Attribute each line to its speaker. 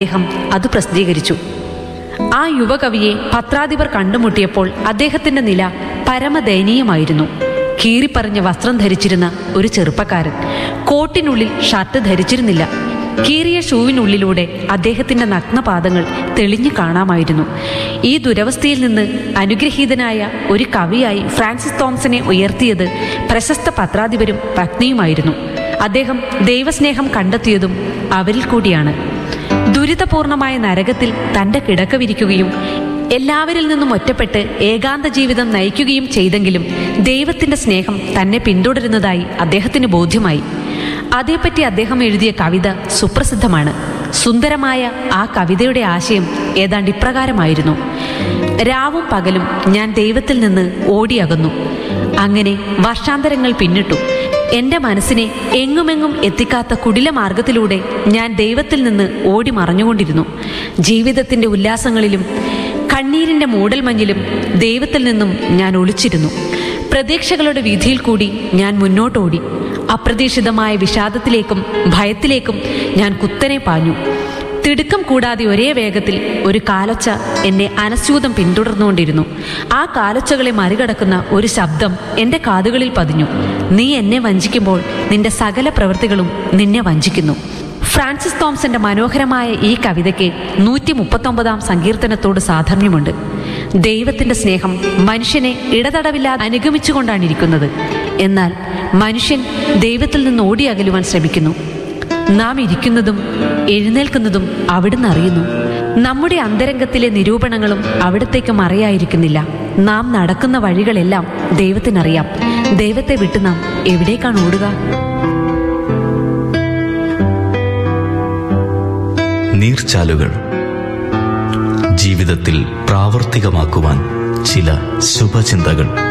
Speaker 1: അദ്ദേഹം അത് പ്രസിദ്ധീകരിച്ചു ആ യുവകവിയെ പത്രാധിപർ കണ്ടുമുട്ടിയപ്പോൾ അദ്ദേഹത്തിന്റെ നില പരമദയനീയമായിരുന്നു കീറിപ്പറഞ്ഞ വസ്ത്രം ധരിച്ചിരുന്ന ഒരു ചെറുപ്പക്കാരൻ കോട്ടിനുള്ളിൽ ഷർട്ട് ധരിച്ചിരുന്നില്ല കീറിയ ഷൂവിനുള്ളിലൂടെ അദ്ദേഹത്തിന്റെ നഗ്നപാദങ്ങൾ തെളിഞ്ഞു കാണാമായിരുന്നു ഈ ദുരവസ്ഥയിൽ നിന്ന് അനുഗ്രഹീതനായ ഒരു കവിയായി ഫ്രാൻസിസ് തോംസനെ ഉയർത്തിയത് പ്രശസ്ത പത്രാധിപരും പത്നിയുമായിരുന്നു അദ്ദേഹം ദൈവസ്നേഹം കണ്ടെത്തിയതും അവരിൽ കൂടിയാണ് ദുരിതപൂർണമായ നരകത്തിൽ തന്റെ കിടക്ക വിരിക്കുകയും എല്ലാവരിൽ നിന്നും ഒറ്റപ്പെട്ട് ഏകാന്ത ജീവിതം നയിക്കുകയും ചെയ്തെങ്കിലും ദൈവത്തിന്റെ സ്നേഹം തന്നെ പിന്തുടരുന്നതായി അദ്ദേഹത്തിന് ബോധ്യമായി അതേപ്പറ്റി അദ്ദേഹം എഴുതിയ കവിത സുപ്രസിദ്ധമാണ് സുന്ദരമായ ആ കവിതയുടെ ആശയം ഏതാണ്ട് ഇപ്രകാരമായിരുന്നു രാവും പകലും ഞാൻ ദൈവത്തിൽ നിന്ന് ഓടിയകന്നു അങ്ങനെ വർഷാന്തരങ്ങൾ പിന്നിട്ടു എന്റെ മനസ്സിനെ എങ്ങുമെങ്ങും എത്തിക്കാത്ത കുടില മാർഗത്തിലൂടെ ഞാൻ ദൈവത്തിൽ നിന്ന് ഓടി മറഞ്ഞുകൊണ്ടിരുന്നു ജീവിതത്തിന്റെ ഉല്ലാസങ്ങളിലും കണ്ണീരിന്റെ മൂടൽമഞ്ഞിലും ദൈവത്തിൽ നിന്നും ഞാൻ ഒളിച്ചിരുന്നു പ്രതീക്ഷകളുടെ വീതിയിൽ കൂടി ഞാൻ മുന്നോട്ടോടി അപ്രതീക്ഷിതമായ വിഷാദത്തിലേക്കും ഭയത്തിലേക്കും ഞാൻ കുത്തനെ പാഞ്ഞു തിടുക്കം കൂടാതെ ഒരേ വേഗത്തിൽ ഒരു കാലൊച്ച എന്നെ അനസ്യൂതം പിന്തുടർന്നുകൊണ്ടിരുന്നു ആ കാലൊച്ചകളെ മറികടക്കുന്ന ഒരു ശബ്ദം എൻ്റെ കാതുകളിൽ പതിഞ്ഞു നീ എന്നെ വഞ്ചിക്കുമ്പോൾ നിന്റെ സകല പ്രവൃത്തികളും നിന്നെ വഞ്ചിക്കുന്നു ഫ്രാൻസിസ് തോംസന്റെ മനോഹരമായ ഈ കവിതയ്ക്ക് നൂറ്റി മുപ്പത്തൊമ്പതാം സങ്കീർത്തനത്തോട് സാധർമ്യമുണ്ട് ദൈവത്തിന്റെ സ്നേഹം മനുഷ്യനെ ഇടതടവില്ലാതെ അനുഗമിച്ചുകൊണ്ടാണ് ഇരിക്കുന്നത് എന്നാൽ മനുഷ്യൻ ദൈവത്തിൽ നിന്ന് ഓടി അകലുവാൻ ശ്രമിക്കുന്നു നാം ഇരിക്കുന്നതും എഴുന്നേൽക്കുന്നതും അവിടുന്ന് അറിയുന്നു നമ്മുടെ അന്തരംഗത്തിലെ നിരൂപണങ്ങളും അവിടത്തേക്ക് മറയായിരിക്കുന്നില്ല നാം നടക്കുന്ന വഴികളെല്ലാം ദൈവത്തിനറിയാം ദൈവത്തെ വിട്ട് നാം എവിടേക്കാണ് ഓടുക
Speaker 2: നീർച്ചാലുകൾ ജീവിതത്തിൽ പ്രാവർത്തികമാക്കുവാൻ ചില ശുഭചിന്തകൾ